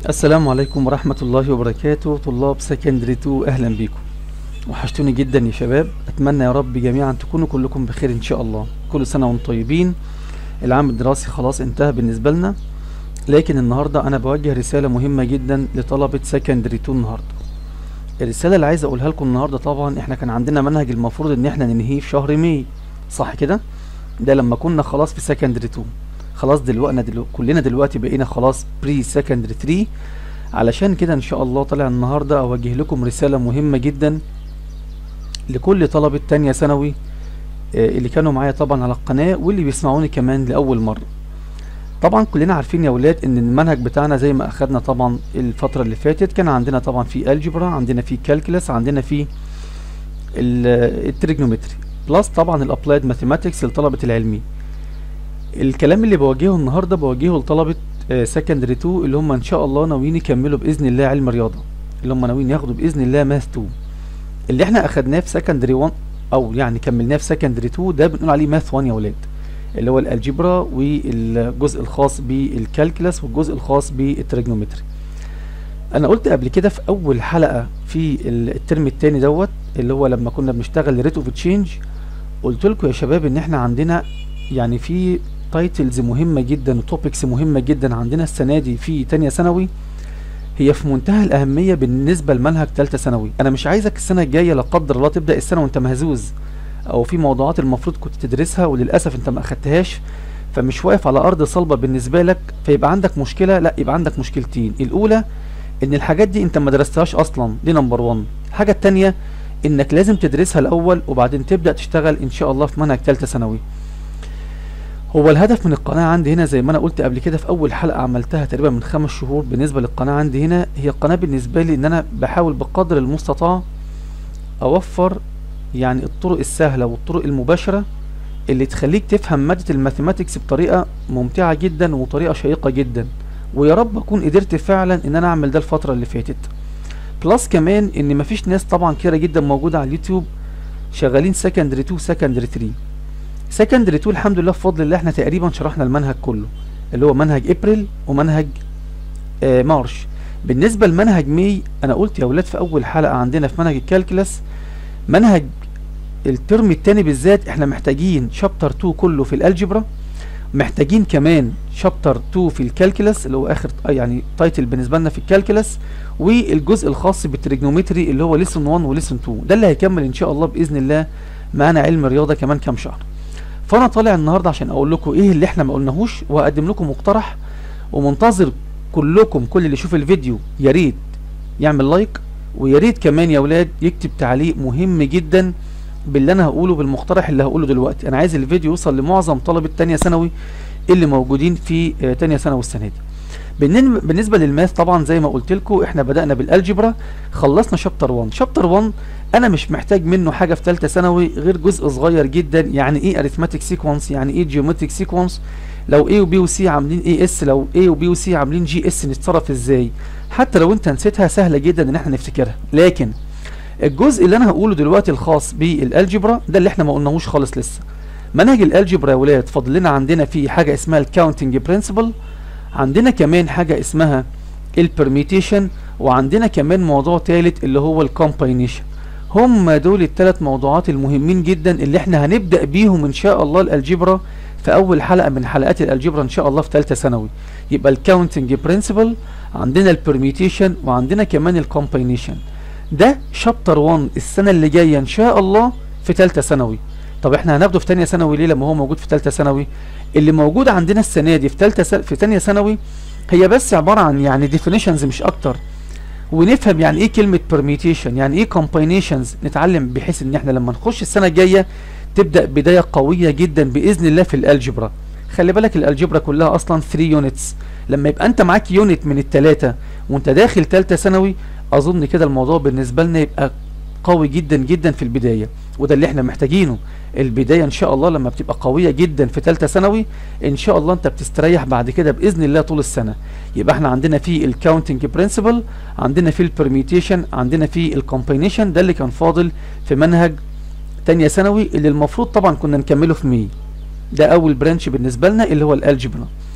السلام عليكم ورحمة الله وبركاته طلاب سكندري 2 أهلا بيكم وحشتوني جدا يا شباب أتمنى يا رب جميعا تكونوا كلكم بخير إن شاء الله كل سنة وانتم طيبين العام الدراسي خلاص انتهى بالنسبة لنا لكن النهاردة أنا بوجه رسالة مهمة جدا لطلبة سكندري 2 النهاردة الرسالة اللي عايز أقولها لكم النهاردة طبعا إحنا كان عندنا منهج المفروض إن إحنا ننهيه في شهر ماي صح كده ده لما كنا خلاص في سكندري 2 خلاص دلوقتي دلو... كلنا دلوقتي بقينا خلاص بري سكندري 3 علشان كده ان شاء الله طالع النهارده اوجه لكم رساله مهمه جدا لكل طلبه تانية ثانوي آه، اللي كانوا معايا طبعا على القناه واللي بيسمعوني كمان لاول مره طبعا كلنا عارفين يا ولاد ان المنهج بتاعنا زي ما اخدنا طبعا الفتره اللي فاتت كان عندنا طبعا في الجبرا عندنا في كالكولس عندنا في التريجنومتري بلس طبعا الابلايد ماثيماتكس لطلبه العلمي الكلام اللي بوجهه النهارده بوجهه لطلبه سكندري 2 اللي هم ان شاء الله ناويين يكملوا باذن الله علم رياضه اللي هم ناويين ياخدوا باذن الله ماث 2 اللي احنا اخدناه في سكندري 1 او يعني كملناه في سكندري 2 ده بنقول عليه ماث 1 يا ولاد اللي هو الالجبرا والجزء الخاص بالكالكولس والجزء الخاص بالتريجنومتري انا قلت قبل كده في اول حلقه في الترم الثاني دوت اللي هو لما كنا بنشتغل ريت اوف تشينج قلت لكم يا شباب ان احنا عندنا يعني في تايتلز مهمه جدا وتوبكس مهمه جدا عندنا السنه دي في تانية ثانوي هي في منتهى الاهميه بالنسبه لمنهج ثالثه ثانوي انا مش عايزك السنه الجايه لا قدر الله تبدا السنه وانت مهزوز او في موضوعات المفروض كنت تدرسها وللاسف انت ما اخدتهاش فمش واقف على ارض صلبه بالنسبه لك فيبقى عندك مشكله لا يبقى عندك مشكلتين الاولى ان الحاجات دي انت ما درستهاش اصلا دي نمبر 1 الحاجه الثانيه انك لازم تدرسها الاول وبعدين تبدا تشتغل ان شاء الله في منهج ثالثه ثانوي هو الهدف من القناة عندي هنا زي ما أنا قلت قبل كده في أول حلقة عملتها تقريبا من خمس شهور بالنسبة للقناة عندي هنا هي القناة بالنسبة لي إن أنا بحاول بقدر المستطاع أوفر يعني الطرق السهلة والطرق المباشرة اللي تخليك تفهم مادة الماثيماتكس بطريقة ممتعة جدا وطريقة شيقة جدا ويا رب أكون قدرت فعلا إن أنا أعمل ده الفترة اللي فاتت بلس كمان إن مفيش ناس طبعا كتيرة جدا موجودة على اليوتيوب شغالين سكندري 2 سكندري 3 سكندري 2 الحمد لله بفضل الله احنا تقريبا شرحنا المنهج كله اللي هو منهج ابريل ومنهج آه مارش بالنسبة لمنهج ماي انا قلت يا ولاد في اول حلقة عندنا في منهج الكالكولس منهج الترم الثاني بالذات احنا محتاجين شابتر 2 كله في الالجبرا محتاجين كمان شابتر 2 في الكالكولس اللي هو اخر يعني تايتل بالنسبه لنا في الكالكولس والجزء الخاص بالتريجنومتري اللي هو ليسون 1 وليسون 2 ده اللي هيكمل ان شاء الله باذن الله معانا علم رياضه كمان كام شهر فانا طالع النهارده عشان اقول لكم ايه اللي احنا ما قلناهوش واقدم لكم مقترح ومنتظر كلكم كل اللي يشوف الفيديو يا ريت يعمل لايك ويا ريت كمان يا ولاد يكتب تعليق مهم جدا باللي انا هقوله بالمقترح اللي هقوله دلوقتي انا عايز الفيديو يوصل لمعظم طلبه تانية ثانوي اللي موجودين في آه تانية ثانوي السنه دي بالنسبه للماث طبعا زي ما قلت لكم احنا بدانا بالالجبرا خلصنا شابتر 1 شابتر 1 انا مش محتاج منه حاجه في ثالثه ثانوي غير جزء صغير جدا يعني ايه اريثماتيك سيكونس يعني ايه جيومتريك سيكونس لو A وB وC عاملين اي اس لو A وB وC عاملين جي اس نتصرف ازاي حتى لو انت نسيتها سهله جدا ان احنا نفتكرها لكن الجزء اللي انا هقوله دلوقتي الخاص بالالجبرا ده اللي احنا ما قلناهوش خالص لسه منهج الالجبرا يا ولاد فاضل لنا عندنا فيه حاجه اسمها الكاونتنج برنسبل عندنا كمان حاجه اسمها البرميتيشن وعندنا كمان موضوع ثالث اللي هو الكومباينيشن هم دول الثلاث موضوعات المهمين جدا اللي احنا هنبدا بيهم ان شاء الله الالجبرا في اول حلقه من حلقات الالجبرا ان شاء الله في ثالثه ثانوي يبقى الكاونتنج برنسبل عندنا البرميتيشن وعندنا كمان الكومباينيشن ده شابتر 1 السنه اللي جايه ان شاء الله في ثالثه ثانوي طب احنا هناخده في ثانيه ثانوي ليه لما هو موجود في ثالثه ثانوي اللي موجود عندنا السنه دي في ثالثه س... في ثانيه ثانوي هي بس عباره عن يعني ديفينيشنز مش اكتر ونفهم يعني ايه كلمه permutation يعني ايه combinations نتعلم بحيث ان احنا لما نخش السنه الجايه تبدا بدايه قويه جدا باذن الله في الالجبرا خلي بالك الالجبرا كلها اصلا 3 يونتس لما يبقى انت معاك يونت من الثلاثه وانت داخل ثالثه ثانوي اظن كده الموضوع بالنسبه لنا يبقى قوي جدا جدا في البدايه وده اللي احنا محتاجينه البدايه ان شاء الله لما بتبقى قويه جدا في ثالثه ثانوي ان شاء الله انت بتستريح بعد كده باذن الله طول السنه يبقى احنا عندنا في الكاونتنج برنسبل عندنا في البرميتيشن عندنا في الكومبينيشن ده اللي كان فاضل في منهج تانية ثانوي اللي المفروض طبعا كنا نكمله في مي ده اول برانش بالنسبه لنا اللي هو الالجبرا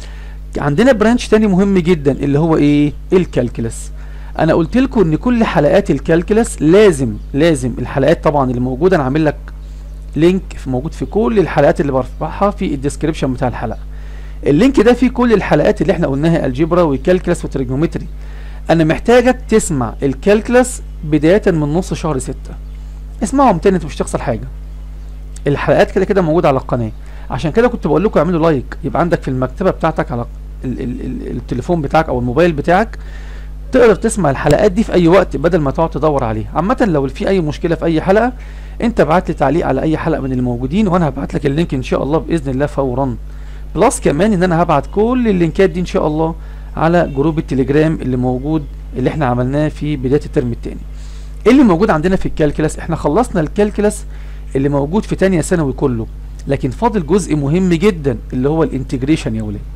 عندنا برانش تاني مهم جدا اللي هو ايه الكالكلس انا قلت لكم ان كل حلقات الكالكلس لازم لازم الحلقات طبعا اللي موجوده انا عامل لك لينك في موجود في كل الحلقات اللي برفعها في الديسكريبشن بتاع الحلقه اللينك ده فيه كل الحلقات اللي احنا قلناها الجبرا وكالكلس وتريجنومتري انا محتاجك تسمع الكالكلس بدايه من نص شهر ستة اسمعهم تاني انت مش هتخسر حاجه الحلقات كده كده موجوده على القناه عشان كده كنت بقول لكم اعملوا لايك يبقى عندك في المكتبه بتاعتك على ال ال ال التليفون بتاعك او الموبايل بتاعك تقدر تسمع الحلقات دي في اي وقت بدل ما تقعد تدور عليها عامه لو في اي مشكله في اي حلقه انت ابعت لي تعليق على اي حلقه من الموجودين وانا هبعت لك اللينك ان شاء الله باذن الله فورا بلس كمان ان انا هبعت كل اللينكات دي ان شاء الله على جروب التليجرام اللي موجود اللي احنا عملناه في بدايه الترم الثاني ايه اللي موجود عندنا في الكالكلاس احنا خلصنا الكالكلاس اللي موجود في تانية ثانوي كله لكن فاضل جزء مهم جدا اللي هو الانتجريشن يا ولاد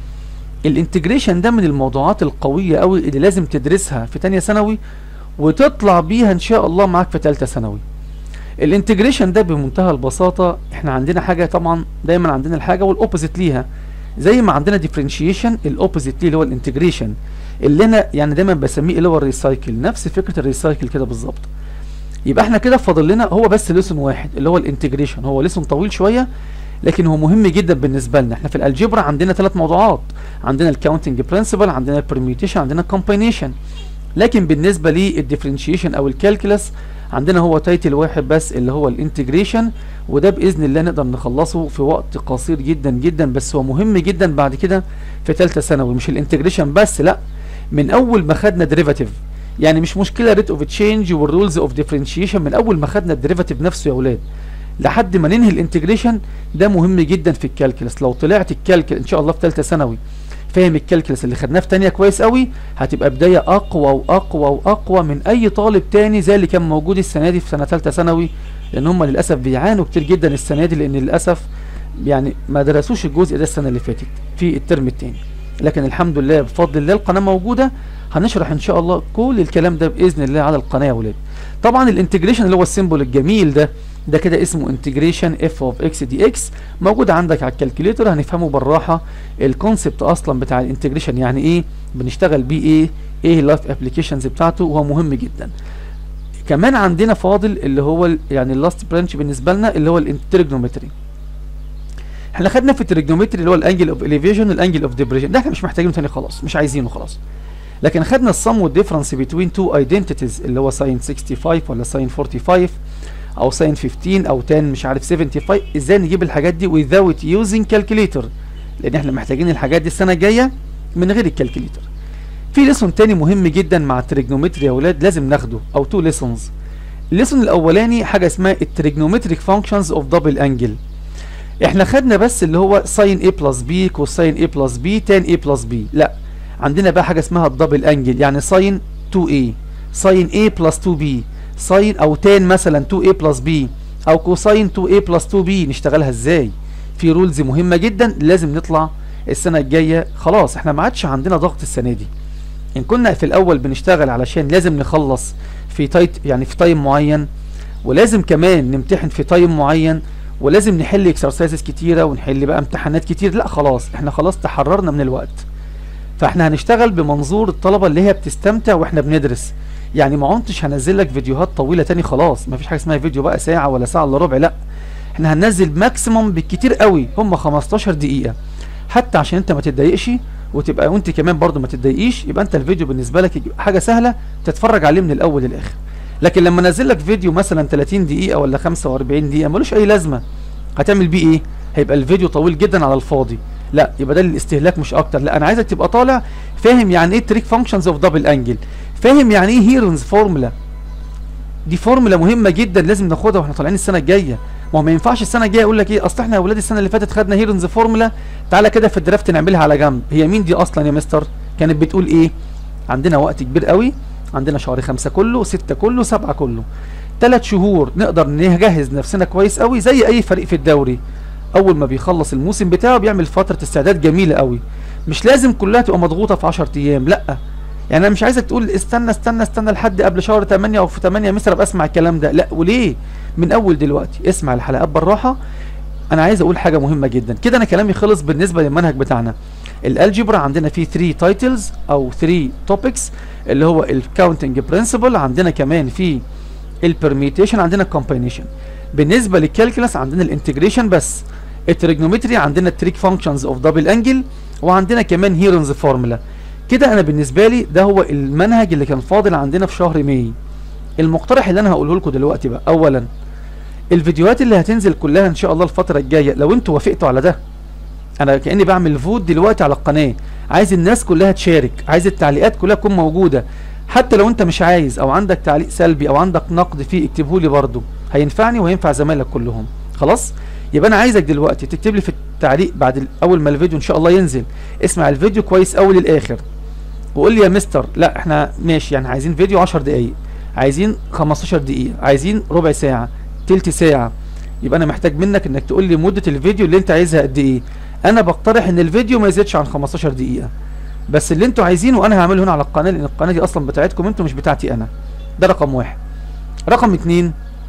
الانتجريشن ده من الموضوعات القوية قوي اللي لازم تدرسها في تانية ثانوي وتطلع بيها ان شاء الله معاك في تالتة ثانوي الانتجريشن ده بمنتهى البساطة احنا عندنا حاجة طبعا دايما عندنا الحاجة والاوبوزيت ليها زي ما عندنا ديفرنشيشن الاوبوزيت ليه اللي هو الانتجريشن اللي انا يعني دايما بسميه اللي هو الريسايكل نفس فكرة الريسايكل كده بالظبط يبقى احنا كده فاضل لنا هو بس ليسون واحد اللي هو الانتجريشن هو ليسون طويل شويه لكن هو مهم جدا بالنسبه لنا احنا في الالجبرا عندنا ثلاث موضوعات عندنا الكاونتنج برنسبل عندنا البرميوتيشن عندنا الكومبينيشن لكن بالنسبه للديفرنشيشن او الكالكولس عندنا هو تايتل واحد بس اللي هو الانتجريشن وده باذن الله نقدر نخلصه في وقت قصير جدا جدا بس هو مهم جدا بعد كده في ثالثه ثانوي مش الانتجريشن بس لا من اول ما خدنا ديريفاتيف يعني مش مشكله ريت اوف تشينج والرولز اوف ديفرنشيشن من اول ما خدنا الديريفاتيف نفسه يا اولاد لحد ما ننهي الانتجريشن ده مهم جدا في الكالكلس لو طلعت الكالكل ان شاء الله في ثالثه ثانوي فاهم الكالكلس اللي خدناه في ثانيه كويس قوي هتبقى بدايه اقوى واقوى واقوى من اي طالب تاني زي اللي كان موجود السنه دي في سنه ثالثه ثانوي لان هم للاسف بيعانوا كتير جدا السنه دي لان للاسف يعني ما درسوش الجزء ده السنه اللي فاتت في الترم الثاني لكن الحمد لله بفضل الله القناه موجوده هنشرح ان شاء الله كل الكلام ده باذن الله على القناه يا ولاد طبعا الانتجريشن اللي هو السيمبل الجميل ده ده كده اسمه انتجريشن اف اوف اكس دي اكس موجود عندك على الكالكوليتر هنفهمه بالراحه الكونسبت اصلا بتاع الانتجريشن يعني ايه بنشتغل بيه ايه ايه اللايف ابلكيشنز بتاعته وهو مهم جدا كمان عندنا فاضل اللي هو يعني اللاست برانش بالنسبه لنا اللي هو الانترجنومتري احنا خدنا في التريجنومتري اللي هو الانجل اوف اليفيشن والانجل اوف ديبريشن ده احنا مش محتاجينه تاني خلاص مش عايزينه خلاص لكن خدنا السم والديفرنس بين تو ايدنتيتيز اللي هو ساين 65 ولا ساين 45 او ساين 15 او 10 مش عارف 75 ازاي نجيب الحاجات دي without using calculator لان احنا محتاجين الحاجات دي السنه الجايه من غير الكالكوليتر في ليسون تاني مهم جدا مع التريجنومتري يا اولاد لازم ناخده او تو ليسونز الليسون الاولاني حاجه اسمها التريجنومتريك فانكشنز اوف دبل انجل احنا خدنا بس اللي هو ساين A بلس بي كوساين A بلس بي تان A بلس بي لا عندنا بقى حاجه اسمها الدبل انجل يعني ساين 2A ساين A بلس 2B ساين او تان مثلا 2A بلس B او كوساين 2A بلس 2B نشتغلها ازاي في رولز مهمه جدا لازم نطلع السنه الجايه خلاص احنا ما عادش عندنا ضغط السنه دي ان كنا في الاول بنشتغل علشان لازم نخلص في تايت يعني في تايم معين ولازم كمان نمتحن في تايم معين ولازم نحل اكسرسايزز كتيره ونحل بقى امتحانات كتير لا خلاص احنا خلاص تحررنا من الوقت فاحنا هنشتغل بمنظور الطلبه اللي هي بتستمتع واحنا بندرس يعني ما عنتش هنزل لك فيديوهات طويله تاني خلاص ما فيش حاجه اسمها فيديو بقى ساعه ولا ساعه الا ربع لا احنا هننزل ماكسيموم بالكتير قوي هم 15 دقيقه حتى عشان انت ما تتضايقش وتبقى وانت كمان برضو ما تتضايقيش يبقى انت الفيديو بالنسبه لك حاجه سهله تتفرج عليه من الاول للاخر لكن لما انزل لك فيديو مثلا 30 دقيقه ولا 45 دقيقه ملوش اي لازمه هتعمل بيه ايه هيبقى الفيديو طويل جدا على الفاضي لا يبقى ده للاستهلاك مش اكتر لا انا عايزك تبقى طالع فاهم يعني ايه تريك فانكشنز اوف دبل انجل فاهم يعني ايه هيرونز فورمولا دي فورمولا مهمه جدا لازم ناخدها واحنا طالعين السنه الجايه ما هو ما ينفعش السنه الجايه اقول لك ايه اصل احنا يا اولاد السنه اللي فاتت خدنا هيرونز فورمولا تعالى كده في الدرافت نعملها على جنب هي مين دي اصلا يا مستر كانت بتقول ايه عندنا وقت كبير قوي عندنا شهر خمسة كله ستة كله سبعة كله ثلاث شهور نقدر نجهز نفسنا كويس قوي زي اي فريق في الدوري اول ما بيخلص الموسم بتاعه بيعمل فتره استعداد جميله قوي مش لازم كلها تبقى مضغوطه في 10 ايام لا يعني انا مش عايزك تقول استنى استنى استنى لحد قبل شهر 8 او في 8 مصر ابقى اسمع الكلام ده لا وليه من اول دلوقتي اسمع الحلقات بالراحه انا عايز اقول حاجه مهمه جدا كده انا كلامي خلص بالنسبه للمنهج بتاعنا الالجبرا عندنا فيه 3 تايتلز او 3 توبكس اللي هو الكاونتنج برنسبل عندنا كمان في البرميتيشن عندنا الكومباينيشن بالنسبه للكالكولس عندنا الانتجريشن بس التريجنومتري عندنا التريك فانكشنز اوف دبل انجل وعندنا كمان هيرونز فورمولا كده انا بالنسبه لي ده هو المنهج اللي كان فاضل عندنا في شهر ماي المقترح اللي انا هقوله لكم دلوقتي بقى اولا الفيديوهات اللي هتنزل كلها ان شاء الله الفتره الجايه لو انتوا وافقتوا على ده انا كاني بعمل فوت دلوقتي على القناه عايز الناس كلها تشارك عايز التعليقات كلها تكون موجوده حتى لو انت مش عايز او عندك تعليق سلبي او عندك نقد فيه اكتبه لي برضه هينفعني وهينفع زمايلك كلهم خلاص يبقى انا عايزك دلوقتي تكتب لي في التعليق بعد اول ما الفيديو ان شاء الله ينزل اسمع الفيديو كويس قوي للاخر وقول لي يا مستر لا احنا ماشي يعني عايزين فيديو 10 دقايق عايزين 15 دقيقه عايزين ربع ساعه تلت ساعه يبقى انا محتاج منك انك تقول لي مده الفيديو اللي انت عايزها قد ايه انا بقترح ان الفيديو ما يزيدش عن 15 دقيقه بس اللي انتوا عايزينه انا هعمله هنا على القناه لان القناه دي اصلا بتاعتكم انتوا مش بتاعتي انا ده رقم واحد رقم اتنين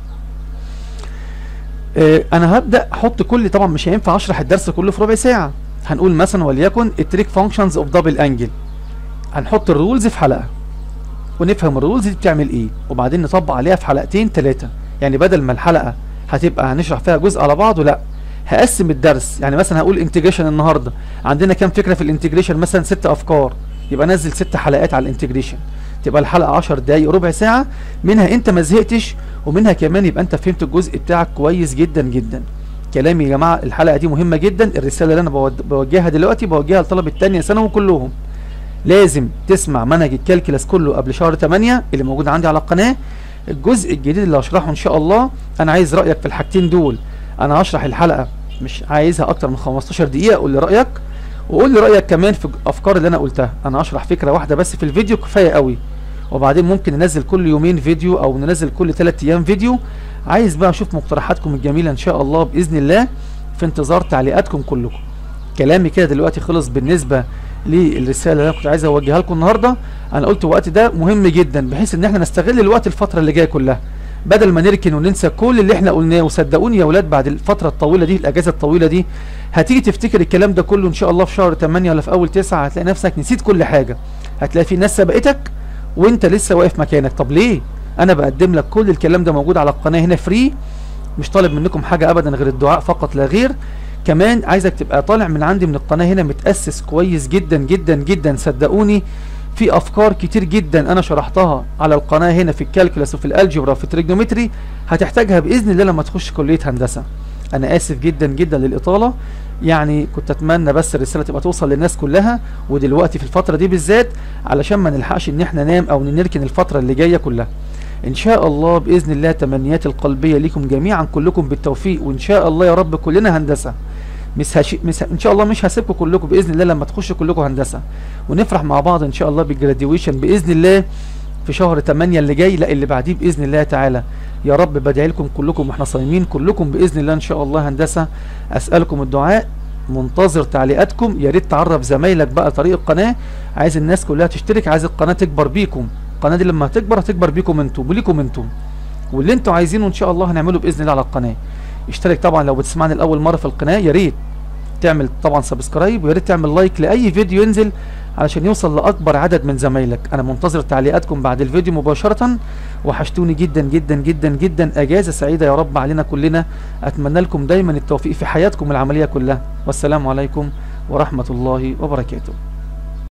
اه انا هبدا احط كل طبعا مش هينفع اشرح الدرس كله في ربع ساعه هنقول مثلا وليكن التريك فانكشنز اوف دبل انجل هنحط الرولز في حلقه ونفهم الرولز دي بتعمل ايه وبعدين نطبق عليها في حلقتين ثلاثه يعني بدل ما الحلقه هتبقى هنشرح فيها جزء على بعضه لا هقسم الدرس يعني مثلا هقول انتجريشن النهارده عندنا كام فكره في الانتجريشن مثلا ست افكار يبقى نزل ست حلقات على الانتجريشن تبقى الحلقه 10 دقايق ربع ساعه منها انت ما زهقتش ومنها كمان يبقى انت فهمت الجزء بتاعك كويس جدا جدا كلامي يا جماعه الحلقه دي مهمه جدا الرساله اللي انا بوجهها دلوقتي بوجهها لطلبه الثانيه ثانوي كلهم لازم تسمع منهج الكالكلاس كله قبل شهر 8 اللي موجود عندي على القناه الجزء الجديد اللي هشرحه ان شاء الله انا عايز رايك في الحاجتين دول انا هشرح الحلقه مش عايزها اكتر من 15 دقيقه قول لي رايك وقول لي رايك كمان في الافكار اللي انا قلتها انا هشرح فكره واحده بس في الفيديو كفايه قوي وبعدين ممكن ننزل كل يومين فيديو او ننزل كل 3 ايام فيديو عايز بقى اشوف مقترحاتكم الجميله ان شاء الله باذن الله في انتظار تعليقاتكم كلكم كلامي كده دلوقتي خلص بالنسبه للرساله اللي انا كنت عايز اوجهها لكم النهارده انا قلت الوقت ده مهم جدا بحيث ان احنا نستغل الوقت الفتره اللي جايه كلها بدل ما نركن وننسى كل اللي احنا قلناه وصدقوني يا اولاد بعد الفتره الطويله دي الاجازه الطويله دي هتيجي تفتكر الكلام ده كله ان شاء الله في شهر 8 ولا في اول 9 هتلاقي نفسك نسيت كل حاجه هتلاقي في ناس سبقتك وانت لسه واقف مكانك طب ليه انا بقدم لك كل الكلام ده موجود على القناه هنا فري مش طالب منكم حاجه ابدا غير الدعاء فقط لا غير كمان عايزك تبقى طالع من عندي من القناه هنا متاسس كويس جدا جدا جدا صدقوني في افكار كتير جدا انا شرحتها على القناه هنا في الكالكولاس وفي الالجبرا وفي التريجنومتري هتحتاجها باذن الله لما تخش كليه هندسه انا اسف جدا جدا للاطاله يعني كنت اتمنى بس الرساله تبقى توصل للناس كلها ودلوقتي في الفتره دي بالذات علشان ما نلحقش ان احنا ننام او نركن الفتره اللي جايه كلها ان شاء الله باذن الله تمنيات القلبيه ليكم جميعا كلكم بالتوفيق وان شاء الله يا رب كلنا هندسه مش هش... مش ه... ان شاء الله مش هسيبكم كلكم باذن الله لما تخشوا كلكم هندسه ونفرح مع بعض ان شاء الله بالجراديويشن باذن الله في شهر 8 اللي جاي لا اللي بعديه باذن الله تعالى يا رب بدعي لكم كلكم واحنا صايمين كلكم باذن الله ان شاء الله هندسه اسالكم الدعاء منتظر تعليقاتكم يا ريت تعرف زمايلك بقى طريق القناه عايز الناس كلها تشترك عايز القناه تكبر بيكم القناه دي لما هتكبر هتكبر بيكم انتم وليكم انتم واللي انتوا عايزينه ان شاء الله هنعمله باذن الله على القناه اشترك طبعا لو بتسمعني لاول مره في القناه يا ريت تعمل طبعا سبسكرايب ويا ريت تعمل لايك لاي فيديو ينزل علشان يوصل لاكبر عدد من زمايلك انا منتظر تعليقاتكم بعد الفيديو مباشره وحشتوني جدا جدا جدا جدا اجازه سعيده يا رب علينا كلنا اتمنى لكم دايما التوفيق في حياتكم العمليه كلها والسلام عليكم ورحمه الله وبركاته